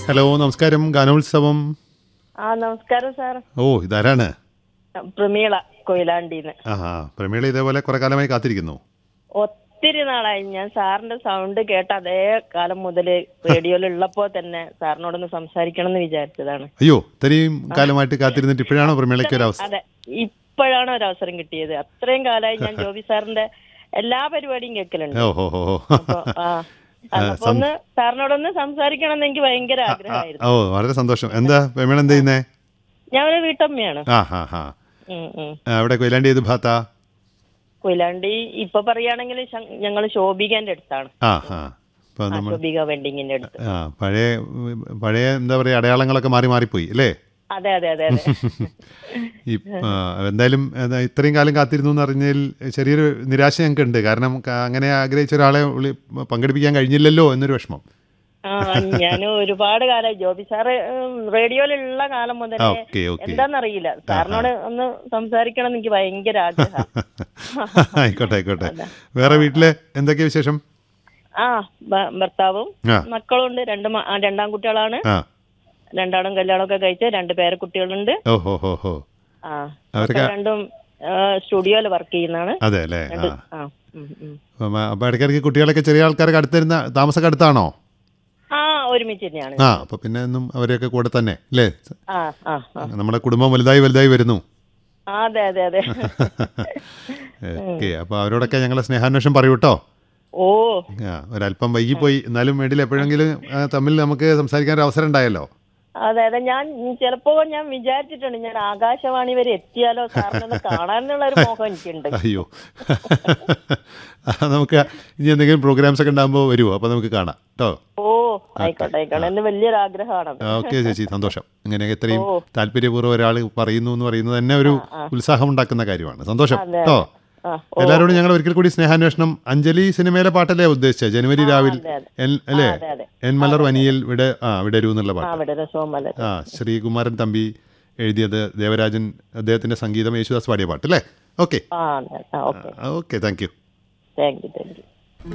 Hello നമസ്കാരം ഗാനോത്സവം ആ നമസ്കാരം സാർ ഓ ഇതാരാണ് പ്രമീള കൊയിലാണ്ടിന്ന് ആ ആ പ്രമീള ഇതേപോലെ കുറെ കാലമായി കാത്തിരിക്കുന്നു ഒത്തിരി നാളായി ഞാൻ സാറിന്റെ സൗണ്ട് കേട്ട അതേ കാലം മുതൽ റേഡിയോയിൽ ഉള്ളപ്പോ തന്നെ സാറിനോടൊന്ന് സംസാരിക്കണം എന്ന് വിചാരിച്ചതാണ് അയ്യോ ഇത്രയും കാലമായിട്ട് കാത്തിരുന്നിട്ട് ഇപ്പോഴാണോ പ്രമീളയ്ക്ക് ഒരു അവസ്ഥ അതെ ഇപ്പോഴാണ് ഒരു അവസരം കിട്ടിയത് അത്രയും കാലമായി ഞാൻ ജോബി സാറിന്റെ എല്ലാ പരിപാടിയും കേൾക്കലുണ്ട് ഓ ഹോ ഹോ ഹോ. അപ്പൊ ആ അപ്പൊ ഒന്ന് സാറിനോടൊന്ന് സംസാരിക്കണം എന്ന് എനിക്ക് ഭയങ്കര ആഗ്രഹമായിരുന്നു ഓ വളരെ സന്തോഷം എന്താ പ്രമീള എന്താ ചെയ്യുന്നേ ഞാൻ ഒരു വീട്ടമ്മയാണ് ആ ഹാ ഹാ ഉം, ഉം. അവിടെ കൊയിലാണ്ടി ഏത് ഭാഗത്താ കൊയിലാണ്ടി ഇപ്പൊ പറയുകയാണെങ്കിൽ ഞങ്ങൾ ശോഭികന്റെ അടുത്താണ് ആ ഹാ ഇപ്പൊ ആ, നമ്മൾ ശോഭിക വെഡിങ്ങിന്റെ അടുത്ത് ആ പഴയ പഴയ എന്താ പറയുക അടയാളങ്ങളൊക്കെ മാറി മാറിപ്പോയി അല്ലേ അതെ അതെ അതെ അതെ ഈ ആ, എന്തായാലും എന്താ ഇത്രയും കാലം കാത്തിരുന്നു എന്ന് അറിഞ്ഞതിൽ ചെറിയൊരു നിരാശ ഞങ്ങൾക്ക് ഉണ്ട് കാരണം ക- അങ്ങനെ ആഗ്രഹിച്ച ഒരാളെ വിളി- പങ്കെടുപ്പിക്കാൻ കഴിഞ്ഞില്ലല്ലോ എന്നൊരു വിഷമം ആ ഞാൻ ഒരുപാട് കാലമായി ജോബി സാറ് ഉം, റേഡിയോയിലുള്ള കാലം മുതലേ ഓക്കെ ഓക്കെ എന്താന്നറിയില്ല സാറിനോട് ഒന്ന് സംസാരിക്കണം എന്ന് എനിക്ക് ഭയങ്കര ആഗ്രഹം ആയിക്കോട്ടെ ആയിക്കോട്ടെ വേറെ വീട്ടിലെ എന്തൊക്കെയാ വിശേഷം ആ ഭ- ഭർത്താവും ആ. മക്കളും ഉണ്ട് രണ്ട് മ- ആ, രണ്ടാം കുട്ടികളാണ് ആ രണ്ടാളും കല്യാണമൊക്കെ കഴിച്ച് രണ്ട് പേരെ കുട്ടികളുണ്ട് ഓ ഹോ ഹോ ഹോ ആ അവരൊക്കെ ഒക്കെ രണ്ടും സ്റ്റുഡിയോയിൽ വർക്ക് ചെയ്യുന്നതാണ് അതെ അല്ലേ ആ ആ ഉം, ഉം. അപ്പം, അപ്പൊ ഇടയ്ക്കിടയ്ക്ക് കുട്ടികളൊക്കെ ചെറിയ ആൾക്കാരൊക്കെ അടുത്തിരുന്ന താമസമൊക്കെ അടുത്താണോ ആ ഒരുമിച്ച് തന്നെയാണ് ആ അപ്പൊ പിന്നെ എന്നും അവരെയൊക്കെ കൂടെ തന്നെ അല്ലേ ആ ആ ആ നമ്മുടെ കുടുംബം വലുതായി വലുതായി വരുന്നു ആ, അതെ അതെ അതെ ഓക്കെ അപ്പൊ അവരോടൊക്കെ ഞങ്ങളെ സ്നേഹാന്വേഷണം പറയൂ കേട്ടോ ഓ ആ ഒരല്പം വൈകിപ്പോയി എന്നാലും വേണ്ടില്ല എപ്പോഴെങ്കിലും ആ, തമ്മിൽ നമുക്ക് സംസാരിക്കാൻ ഒരു അവസരം ഉണ്ടായല്ലോ അതെ അതെ ഞാൻ ചിലപ്പോ ഞാൻ വിചാരിച്ചിട്ടുണ്ട് ഞാൻ ആകാശവാണി വരെ എത്തിയാലോ സാറിനൊന്ന് കാണാനുള്ള ഒരു മോഹം എനിക്കുണ്ട് അയ്യോ ആ, നമുക്ക് ഇനി എന്തെങ്കിലും പ്രോഗ്രാംസ് ഒക്കെ ഉണ്ടാകുമ്പോൾ വരുമോ അപ്പോൾ നമുക്ക് കാണാം കേട്ടോ ഓ ആയിക്കോട്ടെ ആയിക്കോട്ടെ എന്റെ വലിയൊരു ആഗ്രഹമാണത് ഓക്കെ ചേച്ചി സന്തോഷം ഇങ്ങനെ ഇത്രയും താല്പര്യപൂർവ്വം ഒരാൾ പറയുന്നു എന്ന് പറയുന്നത് തന്നെ ഒരു ഉത്സാഹം ഉണ്ടാക്കുന്ന കാര്യമാണ് സന്തോഷം കേട്ടോ ആ എല്ലാവരോടും ഞങ്ങൾ ഒരിക്കൽ കൂടി സ്നേഹാന്വേഷണം അഞ്ജലി സിനിമയിലെ പാട്ടല്ലേ ഉദ്ദേശിച്ചത് ജനുവരി രാവിൽ അതെ, അതെ. എൻ അല്ലേ അതെ അതെ എൻ മലർ വനിയിൽ വിട ആ വിടരൂ എന്നുള്ള ആ പാട്ട് അവിടെ രസവും മല ആ ശ്രീകുമാരൻ തമ്പി എഴുതിയത് ദേവരാജൻ അദ്ദേഹത്തിന്റെ സംഗീതം യേശുദാസ് പാടിയ പാട്ട് അല്ലേ ഓക്കെ ആ അതെ ആ okay okay thank you thank you thank U